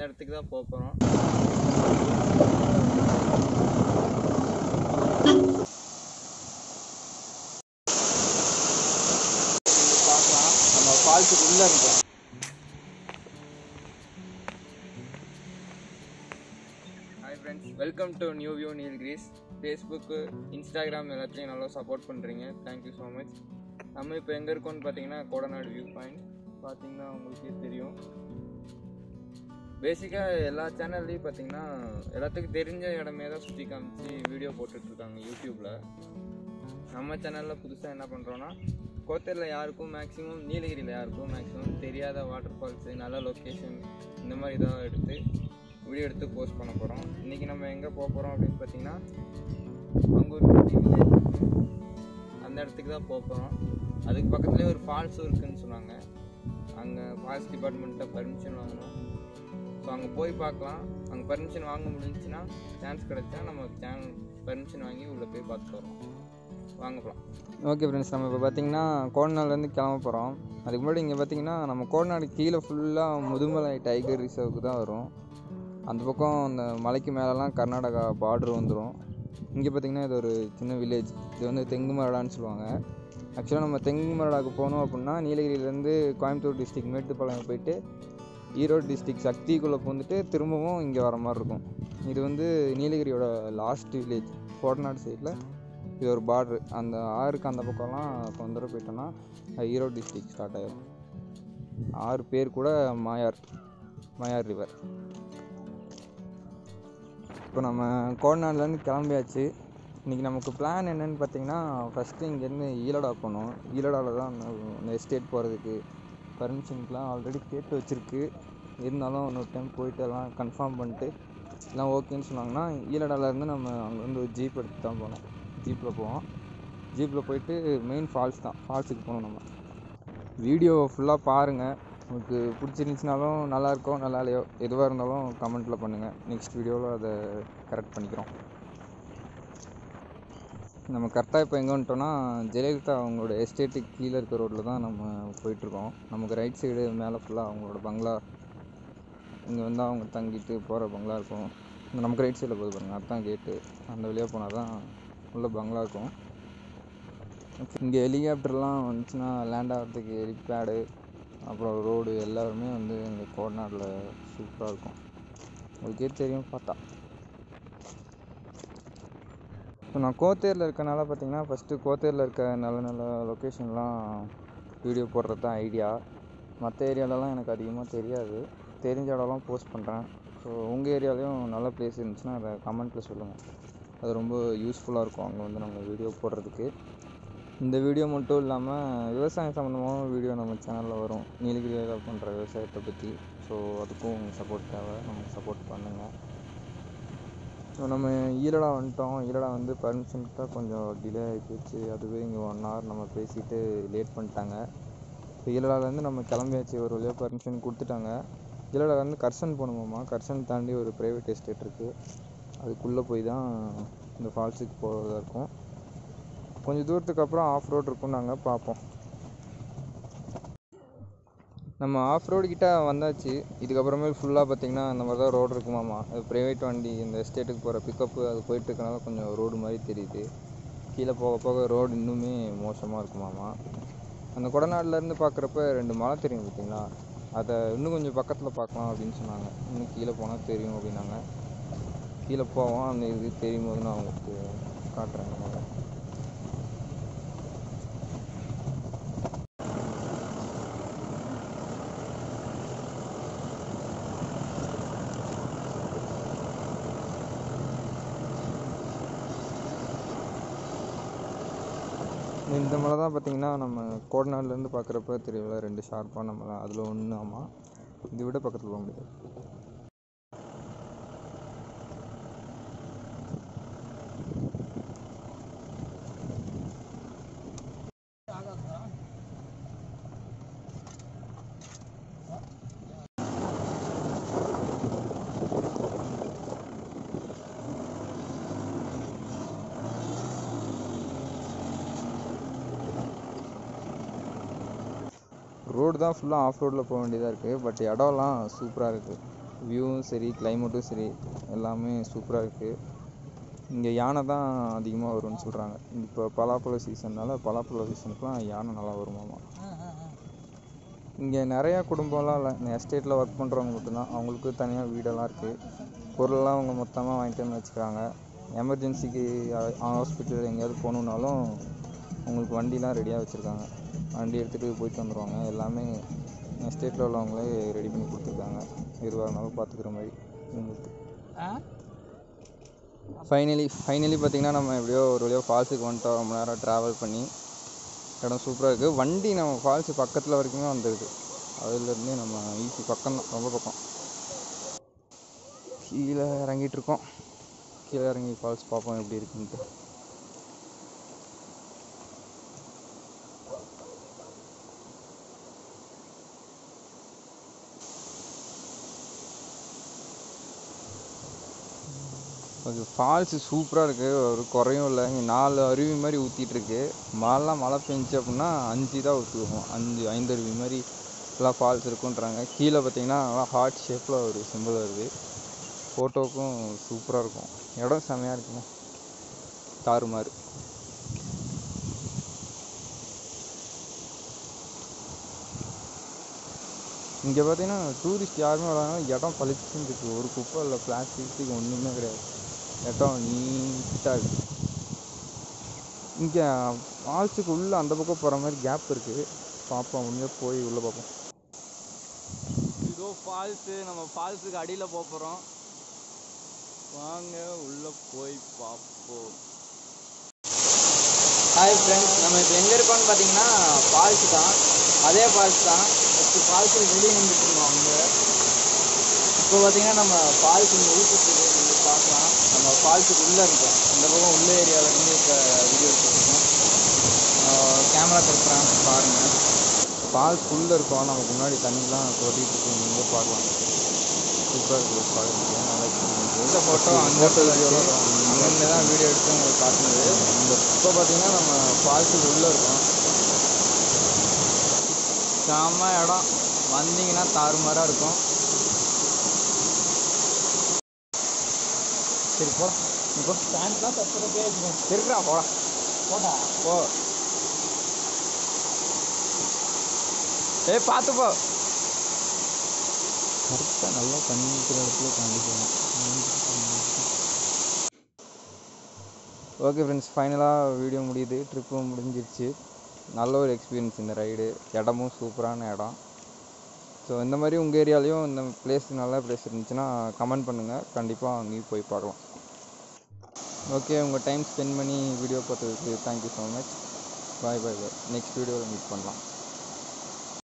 இடத்துக்கு தான் போக போகிறோம் பார்க்கலாம் நம்ம ஃபால்ஸுக்கு உள்ளே இருக்கோம் hi friends welcome to new view Nilgiris Facebook Instagram எல்லாத்துலேயும் நல்லா சப்போர்ட் பண்ணுறீங்க தேங்க்யூ ஸோ மச் நம்ம இப்போ எங்கே இருக்கோம்னு பார்த்தீங்கன்னா கோடநாடு வியூ பாயிண்ட் பார்த்தீங்கன்னா உங்களுக்கே தெரியும் பேசிக்காக எல்லா சேனல்லையும் பார்த்தீங்கன்னா எல்லாத்துக்கும் தெரிஞ்ச இடமே தான் சுற்றி காமிச்சு வீடியோ போட்டுட்ருக்காங்க யூடியூப்பில் நம்ம சேனலில் புதுசாக என்ன பண்ணுறோன்னா கோத்தரில் யாருக்கும் மேக்ஸிமம் நீலகிரியில் யாருக்கும் மேக்ஸிமம் தெரியாத வாட்டர் ஃபால்ஸு நல்ல லொக்கேஷன் இந்த மாதிரி இதாக எடுத்து வீடியோ எடுத்து போஸ்ட் பண்ண போகிறோம் இன்றைக்கி நம்ம எங்கே போக போகிறோம் அப்படின்னு பார்த்தீங்கன்னா அங்கே ஒரு குட்டி village இருக்கு. அந்த இடத்துக்கு தான் போக போகிறோம் அதுக்கு பக்கத்துலேயே ஒரு ஃபால்ஸும் இருக்குன்னு சொன்னாங்க அங்கே ஃபால்ஸ் டிபார்ட்மெண்ட்டை பர்மிஷன் வாங்கணும் ஸோ அங்கே போய் பார்க்கலாம் அங்கே பர்மிஷன் வாங்க முடிஞ்சுச்சுன்னா சான்ஸ் கிடைச்சா நம்ம சேனல் பர்மிஷன் வாங்கி உள்ளே போய் பார்த்துட்டு வரோம் வாங்க போகலாம் ஓகே ஃப்ரெண்ட்ஸ் நம்ம இப்போ பார்த்தீங்கன்னா கோடநாடுலேருந்து கிளம்ப போகிறோம் அதுக்கு முன்னாடி இங்கே பார்த்தீங்கன்னா நம்ம கோடநாடு கீழே ஃபுல்லாக முதுமலை டைகர் ரிசர்வுக்கு தான் வரும் அந்த பக்கம் அந்த மலைக்கு மேலெலாம் கர்நாடகா பார்டர் வந்துடும் இங்கே பார்த்தீங்கன்னா இது ஒரு சின்ன வில்லேஜ் இது வந்து தெங்கு மரடான்னு சொல்லுவாங்க ஆக்சுவலாக நம்ம தெங்கு மரடாக்கு போகணும் அப்படின்னா நீலகிரியிலேருந்து கோயம்புத்தூர் டிஸ்ட்ரிக் மேட்டுப்பாளையம் போயிட்டு ஈரோடு டிஸ்ட்ரிக் சக்திக்குள்ளே பூந்துட்டு திரும்பவும் இங்கே வர மாதிரி இருக்கும் இது வந்து நீலகிரியோட லாஸ்ட் வில்லேஜ் கோடநாடு சைடில் இது ஒரு பார்ட்ரு அந்த ஆறுக்கு அந்த பக்கம்லாம் கொஞ்ச தூரம் போயிட்டோன்னா அது ஈரோடு டிஸ்ட்ரிக் ஸ்டார்ட் ஆயிடும் ஆறு பேர் கூட மாயார் மாயார் ரிவர் இப்போ நம்ம கோடநாடுலேருந்து கிளம்பியாச்சு இன்றைக்கி நமக்கு பிளான் என்னன்னு பார்த்தீங்கன்னா ஃபஸ்ட்டு இங்கேருந்து ஈலடா போகணும் ஈலடாவில் தான் அந்த அந்த எஸ்டேட் போகிறதுக்கு பர்மிஷனுக்குலாம் ஆல்ரெடி கேட்டு வச்சுருக்கு இருந்தாலும் இன்னொரு டைம் போயிட்டு எல்லாம் கன்ஃபார்ம் பண்ணிட்டு எல்லாம் ஓகேன்னு சொன்னாங்கன்னா ஈலடாலேருந்து நம்ம அங்கேருந்து ஒரு ஜீப் எடுத்து தான் போனோம் ஜீப்பில் போவோம் ஜீப்பில் போயிட்டு மெயின் ஃபால்ஸ் தான் ஃபால்ஸுக்கு போகணும் நம்ம வீடியோ ஃபுல்லாக பாருங்கள் உங்களுக்கு பிடிச்சிருந்துச்சினாலும் நல்லா இருக்கோ நல்லா இல்லையோ எதுவாக இருந்தாலும் கமெண்ட்டில் பண்ணுங்கள் நெக்ஸ்ட் வீடியோவில் அதை கரெக்ட் பண்ணிக்கிறோம் நம்ம கரெக்டாக இப்போ எங்கே வந்துட்டோம்னா ஜெயலலிதா அவங்களோட எஸ்டேட்டுக்கு கீழே இருக்க ரோட்டில் தான் நம்ம போயிட்டுருக்கோம் நமக்கு ரைட் சைடு மேலே ஃபுல்லாக அவங்களோட பங்களா இங்கே வந்து அவங்க தங்கிட்டு போகிற பங்களா இருக்கும் இந்த நமக்கு ரைட் சைடில் போகுது பாருங்க அதுதான் கேட்டு அந்த வழியாக போனால் தான் உள்ள பங்களா இருக்கும் இங்கே ஹெலிகாப்டர்லாம் வந்துச்சுன்னா லேண்ட் ஆகிறதுக்கு ஹெலிபேடு அப்புறம் ரோடு எல்லாருமே வந்து இங்கே கோடநாட்டில் சூப்பராக இருக்கும் உங்களுக்கே தெரியும் பார்த்தா இப்போ நான் கோத்தேரில் இருக்கனால பார்த்தீங்கன்னா ஃபஸ்ட்டு கோத்தேரில் இருக்க நல்ல நல்ல லொக்கேஷன்லாம் வீடியோ போடுறது தான் ஐடியா மற்ற ஏரியாலலாம் எனக்கு அதிகமாக தெரியாது தெரிஞ்ச இடம்லாம் போஸ்ட் பண்ணுறேன் ஸோ உங்கள் ஏரியாலையும் நல்ல பிளேஸ் இருந்துச்சுன்னா அதை கமெண்ட்டில் சொல்லுங்கள் அது ரொம்ப யூஸ்ஃபுல்லாக இருக்கும் அங்கே வந்து நம்ம வீடியோ போடுறதுக்கு இந்த வீடியோ மட்டும் இல்லாமல் விவசாயம் சம்மந்தமான வீடியோ நம்ம சேனலில் வரும் நீலகிரியில் பண்ணுற விவசாயத்தை பற்றி ஸோ அதுக்கும் சப்போர்ட் தேவை நமக்கு சப்போர்ட் பண்ணுங்கள் ஸோ நம்ம ஈரடா வந்துட்டோம் ஈரடா வந்து பர்மிஷனுக்கு தான் கொஞ்சம் டிலே ஆகி போச்சு அதுவே இங்கே ஒன் ஹவர் நம்ம பேசிட்டு லேட் பண்ணிட்டாங்க இப்போ ஈரடாலேருந்து நம்ம கிளம்பியாச்சு ஒரு வழியாக பர்மிஷன் கொடுத்துட்டாங்க ஈரடாலேருந்து கர்சன் போகணுமாம்மா கர்சன் தாண்டி ஒரு ப்ரைவேட் எஸ்டேட் இருக்குது அதுக்குள்ளே போய் தான் இந்த ஃபால்ஸுக்கு போகிறதா இருக்கும் கொஞ்சம் தூரத்துக்கு அப்புறம் ஆஃப் ரோட் இருக்கும் நாங்கள் பார்ப்போம் நம்ம ஆஃப் ரோடு கிட்ட வந்தாச்சு இதுக்கப்புறமேல் ஃபுல்லாக பார்த்தீங்கன்னா இந்த மாதிரி தான் ரோடு இருக்குமாமா அது ப்ரைவேட் வண்டி இந்த எஸ்டேட்டுக்கு போகிற பிக்கப்பு அது போயிட்டு இருக்கனால கொஞ்சம் ரோடு மாதிரி தெரியுது கீழே போக போக ரோடு இன்னுமே மோசமாக இருக்குமாமா அந்த கொடநாடுலேருந்து பார்க்குறப்ப ரெண்டு மலை தெரியும் பார்த்தீங்களா அதை இன்னும் கொஞ்சம் பக்கத்தில் பார்க்கலாம் அப்படின்னு சொன்னாங்க இன்னும் கீழே போனால் தெரியும் அப்படின்னாங்க கீழே போவோம் அந்த இது தெரியும் போது நான் உங்களுக்கு காட்டுறேன் அந்த மலை இந்த மலை தான் பார்த்தீங்கன்னா நம்ம கோடநாடுலேருந்து பார்க்குறப்ப தெரியல ரெண்டு ஷார்ப்பான மலை அதில் ஒன்று ஆமாம் இதை விட பக்கத்தில் போக முடியாது ரோடு தான் ஃபுல்லாக ஆஃப் ரோடில் போக வேண்டியதாக இருக்குது பட் இடம்லாம் சூப்பராக இருக்குது வியூவும் சரி கிளைமேட்டும் சரி எல்லாமே சூப்பராக இருக்குது இங்கே யானை தான் அதிகமாக வரும்னு சொல்கிறாங்க இப்போ பலாப்பழ சீசன்னால பலாப்பழ சீசனுக்குலாம் யானை நல்லா வருமாமா இங்கே நிறையா குடும்பம்லாம் இல்லை இந்த எஸ்டேட்டில் ஒர்க் பண்ணுறவங்க மட்டும்தான் அவங்களுக்கு தனியாக வீடெல்லாம் இருக்குது பொருளெல்லாம் அவங்க மொத்தமாக வாங்கிட்டு வந்து வச்சுக்கிறாங்க எமர்ஜென்சிக்கு ஹாஸ்பிட்டல் எங்கேயாவது போகணுன்னாலும் அவங்களுக்கு வண்டிலாம் ரெடியாக வச்சுருக்காங்க வண்டி எடுத்துகிட்டு போயிட்டு வந்துடுவாங்க எல்லாமே எஸ்டேட்டில் உள்ளவங்களே ரெடி பண்ணி கொடுத்துருக்காங்க எதுவாக இருந்தாலும் பார்த்துக்கிற மாதிரி இவங்களுக்கு ஃபைனலி ஃபைனலி பார்த்தீங்கன்னா நம்ம எப்படியோ ஒரு வழியாக ஃபால்ஸுக்கு வந்துட்டோம் ரொம்ப நேரம் ட்ராவல் பண்ணி இடம் சூப்பராக இருக்குது வண்டி நம்ம ஃபால்ஸு பக்கத்தில் வரைக்குமே வந்துடுது அதுலேருந்தே நம்ம ஈஸி பக்கம் தான் ரொம்ப பக்கம் கீழே இறங்கிட்டு இருக்கோம் கீழே இறங்கி ஃபால்ஸ் பார்ப்போம் எப்படி இருக்குன்ட்டு ஓகே ஃபால்ஸு சூப்பராக இருக்குது ஒரு குறையும் இல்லை இங்கே நாலு அருவி மாதிரி ஊற்றிட்டு இருக்கு மழைலாம் மழை பெஞ்சுச்சு அப்படின்னா அஞ்சு தான் ஊற்றுவோம் அஞ்சு ஐந்து அருவி மாதிரி எல்லாம் ஃபால்ஸ் இருக்குன்றாங்க கீழே பார்த்தீங்கன்னா நல்லா ஹார்ட் ஷேப்பில் ஒரு சிம்பிள் வருது ஃபோட்டோவுக்கும் சூப்பராக இருக்கும் இடம் செமையாக இருக்குங்க தாறுமாறு இங்கே பார்த்தீங்கன்னா டூரிஸ்ட் யாருமே வராங்க இடம் பளிச்சுன்னு இருக்குது ஒரு குப்பை இல்லை பிளாஸ்டிக் ஒன்றுமே கிடையாது இடம் நீட்டாக இருக்குது இங்கே ஃபால்ஸுக்கு உள்ளே அந்த பக்கம் போகிற மாதிரி கேப் இருக்குது பார்ப்போம் உள்ளே போய் உள்ளே பார்ப்போம் இதோ ஃபால்ஸு நம்ம ஃபால்ஸுக்கு அடியில் போக போகிறோம் வாங்க உள்ளே போய் பார்ப்போம் ஹாய் ஃப்ரெண்ட்ஸ் நம்ம இப்போ எங்கே இருக்கோம்னு பார்த்தீங்கன்னா ஃபால்ஸ் தான் அதே ஃபால்ஸ் தான் ஃபஸ்ட்டு ஃபால்ஸுக்கு வெளியே நின்றுட்டு இருந்தோம் அங்கே இப்போ பார்த்தீங்கன்னா நம்ம ஃபால்ஸ் இங்கே ஊற்றுக்கு நீங்கள் பார்க்கலாம் நம்ம ஃபால்ஸுக்கு உள்ளே இருக்கோம் இந்த பக்கம் உள்ள ஏரியாவில் இருந்து இப்போ வீடியோ எடுத்துருக்கோம் கேமரா திருப்புறேன் பாருங்கள் ஃபால்ஸ் உள்ளே இருக்கோம் நமக்கு முன்னாடி தண்ணிலாம் கொட்டிகிட்டு இருக்கு நீங்கள் பார்க்கலாம் சூப்பராக இருக்குது பார்க்குறதுக்கு நல்லா experience. இந்த ஃபோட்டோ அந்த அங்கே தான் வீடியோ எடுத்து உங்களுக்கு காட்டுனது இந்த இப்போ பார்த்தீங்கன்னா நம்ம ஃபால்ஸுக்கு உள்ளே இருக்கோம் செம்ம இடம் வந்தீங்கன்னா தாறுமாறாக இருக்கும் சரி போடா இப்போ பேண்ட்லாம் தப்புறதே இருக்கும் இருக்கிறா போடா போடா போ ஏய் பார்த்து போ கரெக்டாக நல்லா தண்ணி இருக்கிற இடத்துல தாண்டி போகணும் ஓகே ஃப்ரெண்ட்ஸ் ஃபைனலாக வீடியோ முடியுது ட்ரிப்பும் முடிஞ்சிருச்சு நல்ல ஒரு எக்ஸ்பீரியன்ஸ் இந்த ரைடு இடமும் சூப்பரான இடம் ஸோ இந்த மாதிரி உங்கள் ஏரியாலையும் இந்த பிளேஸ் நல்ல பிளேஸ் இருந்துச்சுன்னா கமெண்ட் பண்ணுங்கள் கண்டிப்பாக அங்கேயும் போய் பார்க்கலாம் ஓகே உங்கள் டைம் ஸ்பெண்ட் பண்ணி வீடியோ பார்த்ததுக்கு thank you so much bye bye bye next வீடியோவில் மீட் பண்ணலாம்